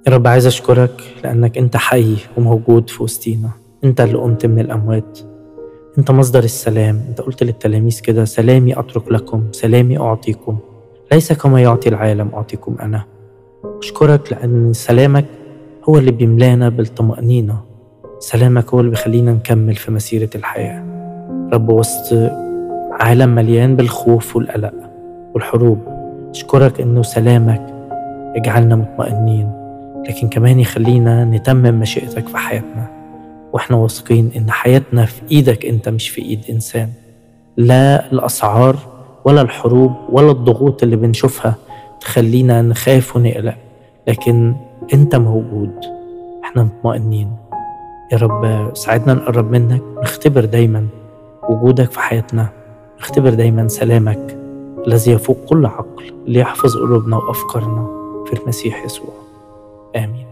يا رب عايز أشكرك لأنك أنت حي وموجود في وسطينا أنت اللي قمت من الأموات أنت مصدر السلام أنت قلت للتلاميذ كده سلامي أترك لكم سلامي أعطيكم ليس كما يعطي العالم أعطيكم أنا أشكرك لأن سلامك هو اللي بيملانا بالطمأنينة سلامك هو اللي بيخلينا نكمل في مسيرة الحياة رب وسط عالم مليان بالخوف والقلق والحروب أشكرك إنه سلامك يجعلنا مطمئنين لكن كمان يخلينا نتمم مشيئتك في حياتنا واحنا واثقين ان حياتنا في ايدك انت مش في ايد انسان لا الاسعار ولا الحروب ولا الضغوط اللي بنشوفها تخلينا نخاف ونقلق لكن انت موجود احنا مطمئنين يا رب ساعدنا نقرب منك نختبر دايما وجودك في حياتنا نختبر دايما سلامك الذي يفوق كل عقل ليحفظ قلوبنا وافكارنا في المسيح يسوع امين